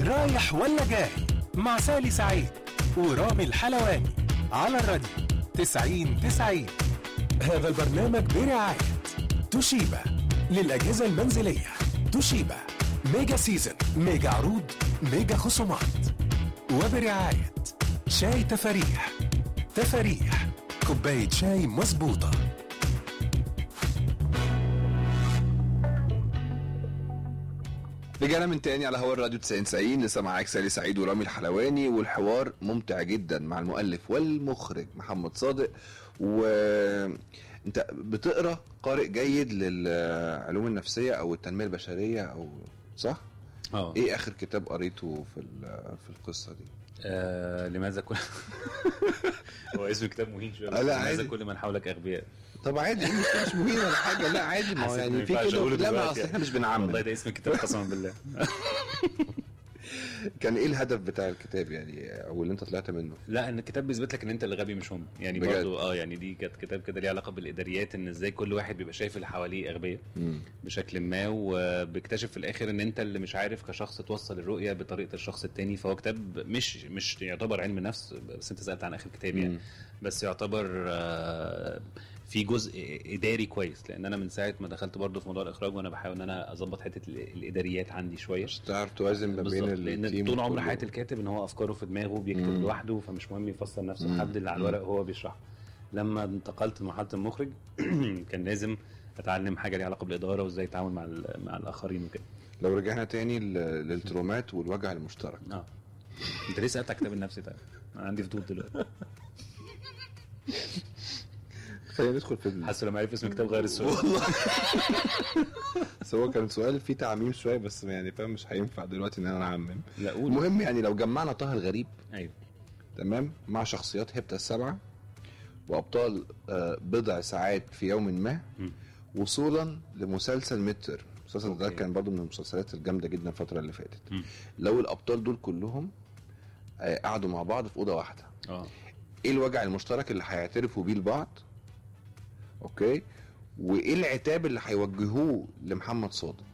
رايح ولا جاي مع سالي سعيد ورامي الحلواني على الراديو 90 90 هذا البرنامج برعاية توشيبا للأجهزة المنزلية توشيبا ميجا سيزن ميجا عروض ميجا خصومات وبرعاية شاي تفاريح تفاريح كوباية شاي مظبوطة رجعنا من تاني على هوا الراديو 90 90 لسه معاك سالي سعيد ورامي الحلواني والحوار ممتع جدا مع المؤلف والمخرج محمد صادق و انت بتقرا قارئ جيد للعلوم النفسيه او التنميه البشريه او صح؟ اه ايه اخر كتاب قريته في ال- في القصه دي؟ آه، لماذا كل هو اسم كتاب مهين شويه آه، بس لا، لماذا عادي. كل من حولك اغبياء طب عادي مش مش مهم ولا حاجه لا عادي ما هو حسيت يعني ما في ينفعش كده أقوله لا ما دلوقتي اصل يعني. احنا مش والله بنعمم ده اسم الكتاب قسما بالله كان ايه الهدف بتاع الكتاب يعني او اللي انت طلعت منه؟ لا ان الكتاب بيثبت لك ان انت اللي غبي مش هم يعني بجد؟ برضو اه يعني دي كانت كتاب كده ليه علاقه بالاداريات ان ازاي كل واحد بيبقى شايف اللي حواليه اغبياء مم. بشكل ما وبيكتشف في الاخر ان انت اللي مش عارف كشخص توصل الرؤيه بطريقه الشخص التاني فهو كتاب مش مش يعتبر علم نفس بس انت سالت عن اخر كتاب يعني مم. بس يعتبر آه، في جزء اداري كويس لان انا من ساعه ما دخلت برضو في موضوع الاخراج وانا بحاول ان انا اظبط حته ال- الاداريات عندي شويه مش تعرف توازن ما بين بالظبط لان التيم طول عمر كله. حياه الكاتب ان هو افكاره في دماغه بيكتب مم. لوحده فمش مهم يفسر نفسه مم. لحد اللي على مم. الورق هو بيشرحه لما انتقلت لمرحله المخرج كان لازم اتعلم حاجه ليها علاقه بالاداره وازاي اتعامل مع ال- مع الاخرين وكده لو رجعنا تاني ل- للترومات والوجع المشترك اه انت ليه سالت على الكتاب النفسي ده؟ انا عندي فضول دلوقتي خلينا ندخل في ال... حاسس لما عرف اسم الكتاب غير السؤال والله بس هو كان سؤال فيه تعميم شويه بس يعني فاهم مش هينفع دلوقتي ان انا اعمم لا قول المهم يعني لو جمعنا طه الغريب ايوه تمام مع شخصيات هبته السبعه وابطال آه، بضع ساعات في يوم ما مم. وصولا لمسلسل متر المسلسل ده أوكي. كان برضو من المسلسلات الجامده جدا الفتره اللي فاتت مم. لو الابطال دول كلهم آه، قعدوا مع بعض في اوضه واحده اه ايه الوجع المشترك اللي هيعترفوا بيه لبعض اوكي وايه العتاب اللي هيوجهوه لمحمد صادق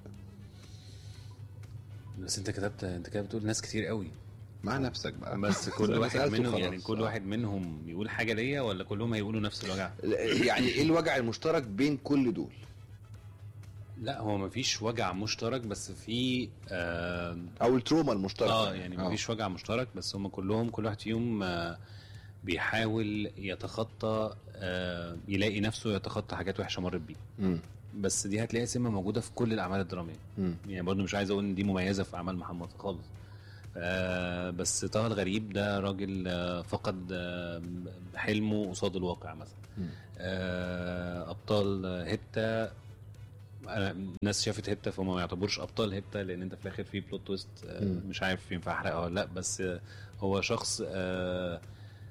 بس انت كتبت انت كده بتقول ناس كتير قوي مع نفسك بقى بس كل أنا واحد سألته منهم خلاص. يعني كل آه. واحد منهم يقول حاجه ليا ولا كلهم هيقولوا نفس الوجع؟ يعني ايه الوجع المشترك بين كل دول لا هو مفيش وجع مشترك بس في آه, او التروما المشتركه اه يعني مفيش وجع مشترك بس هم كلهم كل واحد فيهم آه بيحاول يتخطى آه يلاقي نفسه يتخطى حاجات وحشه مرت بيه مم. بس دي هتلاقيها سمه موجوده في كل الاعمال الدراميه مم. يعني برضه مش عايز اقول ان دي مميزه في اعمال محمد خالص آه بس طه الغريب ده راجل آه فقد آه حلمه قصاد الواقع مثلا مم. آه ابطال هبته آه، الناس شافت هبته فهم ما يعتبروش ابطال هبته لان انت في الاخر في بلوت تويست آه، مم. مش عارف ينفع احرقها ولا لا بس آه، هو شخص آه،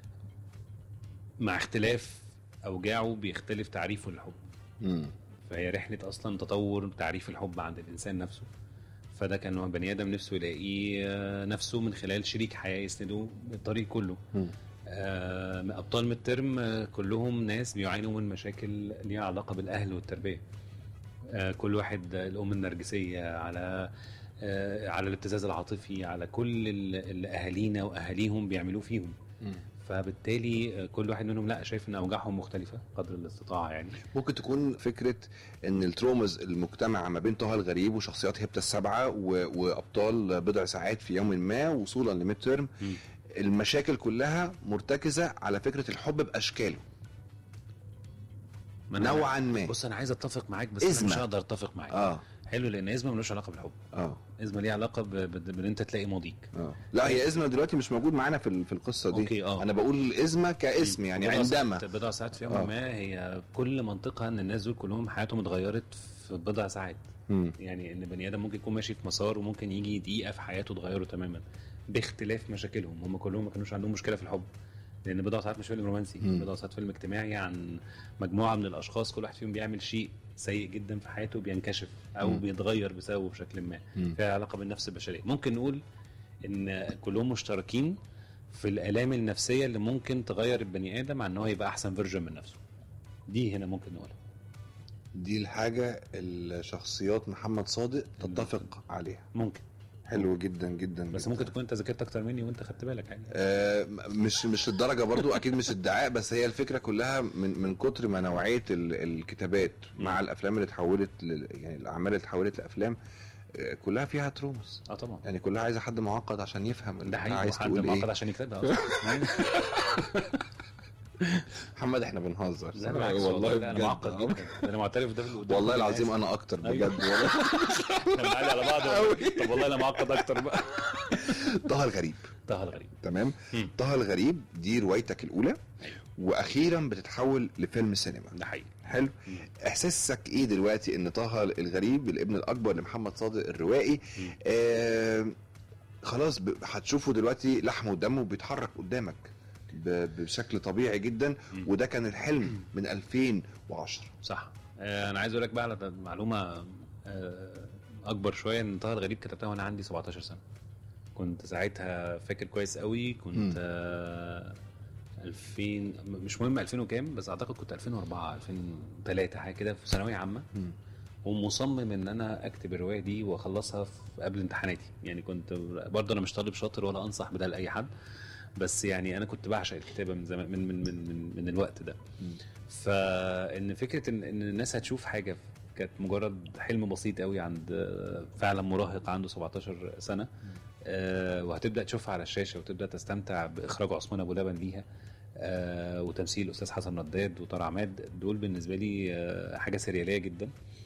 مع اختلاف اوجاعه بيختلف تعريفه للحب مم. فهي رحله اصلا تطور تعريف الحب عند الانسان نفسه فده كان هو بني ادم نفسه يلاقي آه، نفسه من خلال شريك حياه يسنده الطريق كله مم. آه، ابطال من الترم آه، كلهم ناس بيعانوا من مشاكل ليها علاقه بالاهل والتربيه آه، كل واحد آه، الام النرجسيه على آه، على الابتزاز العاطفي على كل ال- اللي اهالينا واهاليهم بيعملوه فيهم مم. فبالتالي آه، كل واحد منهم لا شايف ان اوجاعهم مختلفه قدر الاستطاعه يعني ممكن تكون فكره ان الترومز المجتمعه ما بين طه الغريب وشخصيات هبته السبعه و... وابطال بضع ساعات في يوم ما وصولا لميد ترم مم. المشاكل كلها مرتكزه على فكره الحب باشكاله ما أنا- نوعا ما بص انا عايز اتفق معاك بس انا إزمة. مش هقدر اتفق معاك اه حلو لان ازمه ملوش علاقه بالحب اه ازمه ليها علاقه ب- ب- بان انت تلاقي ماضيك اه لا هي ازمه دلوقتي مش موجود معانا في ال- في القصه دي أوكي، آه. انا بقول الازمه كاسم يعني بضع عندما ساعات بضع ساعات في يوم آه. ما هي كل منطقها ان الناس دول كلهم حياتهم اتغيرت في بضع ساعات مم. يعني ان بني ادم ممكن يكون ماشي في مسار وممكن يجي دقيقه في حياته تغيره تماما باختلاف مشاكلهم هم كلهم ما كانوش عندهم مشكله في الحب لان بضع ساعات مش فيلم رومانسي مم. بضع ساعات فيلم اجتماعي عن مجموعه من الاشخاص كل واحد فيهم بيعمل شيء سيء جدا في حياته بينكشف او مم. بيتغير بسببه بشكل ما مم. فيها علاقه بالنفس البشريه ممكن نقول ان كلهم مشتركين في الالام النفسيه اللي ممكن تغير البني ادم عن ان هو يبقى احسن فيرجن من نفسه دي هنا ممكن نقولها دي الحاجه اللي شخصيات محمد صادق تتفق عليها ممكن حلو جدا جدا بس جداً. ممكن تكون انت ذاكرت اكتر مني وانت خدت بالك يعني آه، مش مش الدرجه برضو اكيد مش ادعاء بس هي الفكره كلها من من كتر ما نوعيه ال- الكتابات مع مم. الافلام اللي اتحولت لل- يعني الاعمال اللي اتحولت لافلام آه، كلها فيها ترومس اه طبعا يعني كلها عايزه حد معقد عشان يفهم اللي ده انت حقيقي عايز وحد تقول معقد ايه عشان يكتبها اصلا محمد احنا بنهزر لا بالعكس والله لا، انا بجد. معقد آه. جدا ده انا معترف ده في القدام والله كل العظيم الناس. انا اكتر أيوة. بجد والله احنا بنعلي على بعض ولا إيه؟ طب والله انا معقد اكتر بقى طه الغريب طه الغريب تمام مم. طه الغريب دي روايتك الاولى أيوة. واخيرا بتتحول لفيلم سينما ده حقيقي حلو مم. احساسك ايه دلوقتي ان طه الغريب الابن الاكبر لمحمد صادق الروائي مم. آه خلاص ب- هتشوفه دلوقتي لحم ودمه بيتحرك قدامك ب- بشكل طبيعي جدا مم. وده كان الحلم من 2010 صح آه، انا عايز اقول لك بقى على معلومه آه، اكبر شويه ان طه الغريب كتبتها وانا عندي 17 سنه كنت ساعتها فاكر كويس قوي مم. كنت آه، 2000 م- مش مهم 2000 وكام بس اعتقد كنت 2004 2003 حاجه كده في ثانويه عامه ومصمم ان انا اكتب الروايه دي واخلصها في قبل امتحاناتي يعني كنت برضه انا مش طالب شاطر ولا انصح بده لاي حد بس يعني انا كنت بعشق الكتابه من زمان من من من من, من الوقت ده مم. فان فكره ان ان الناس هتشوف حاجه كانت مجرد حلم بسيط قوي عند آه، فعلا مراهق عنده 17 سنه آه، وهتبدا تشوفها على الشاشه وتبدا تستمتع باخراج عثمان ابو لبن ليها آه، وتمثيل الاستاذ حسن رداد وطارق عماد دول بالنسبه لي آه، حاجه سرياليه جدا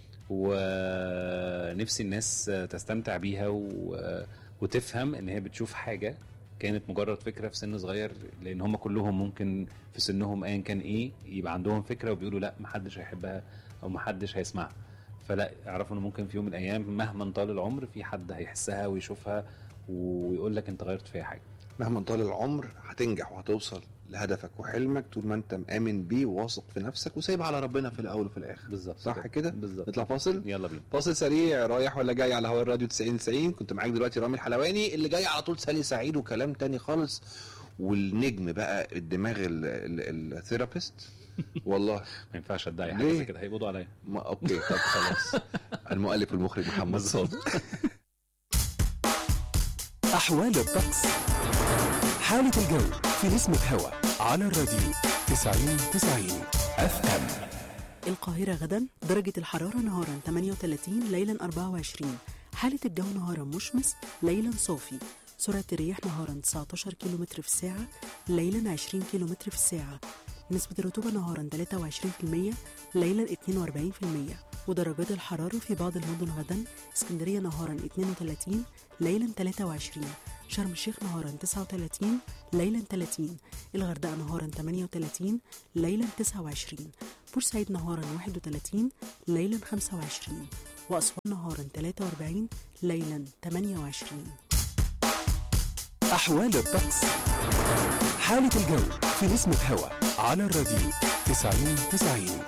ونفسي الناس آه، تستمتع بيها و... آه، وتفهم ان هي بتشوف حاجه كانت مجرد فكره في سن صغير لان هم كلهم ممكن في سنهم ايا كان ايه يبقى عندهم فكره وبيقولوا لا محدش هيحبها او محدش هيسمعها فلا اعرفوا ان ممكن في يوم من الايام مهما طال العمر في حد هيحسها ويشوفها ويقول لك انت غيرت فيها حاجه مهما طال العمر هتنجح وهتوصل لهدفك وحلمك طول ما انت مآمن بيه وواثق في نفسك وسايبها على ربنا في الاول وفي الاخر بالظبط صح كده بالظبط نطلع فاصل يلا بينا فاصل سريع رايح ولا جاي على هواء الراديو 90 90 كنت معاك دلوقتي رامي الحلواني اللي جاي على طول سالي سعيد وكلام تاني خالص والنجم بقى الدماغ ال- ال- الثيرابيست والله ما ينفعش ادعي ليه؟ حاجه زي كده هيقبضوا عليا ما اوكي طب خلاص المؤلف والمخرج محمد صادق أحوال الطقس حالة الجو في نسمة هوا على الراديو 90 90 اف ام القاهرة غدا درجة الحرارة نهارا 38 ليلا 24 حالة الجو نهارا مشمس ليلا صافي سرعة الرياح نهارا 19 كم في الساعة ليلا 20 كم في الساعة نسبة الرطوبة نهارا 23% ليلا 42% ودرجات الحرارة في بعض المدن غدا اسكندرية نهارا 32 ليلا 23 شرم الشيخ نهارا 39 ليلا 30 الغردقة نهارا 38 ليلا 29 بورسعيد نهارا 31 ليلا 25 وأسوان نهارا 43 ليلا 28 أحوال الطقس حالة الجو في نسمة هوا على الراديو 90 90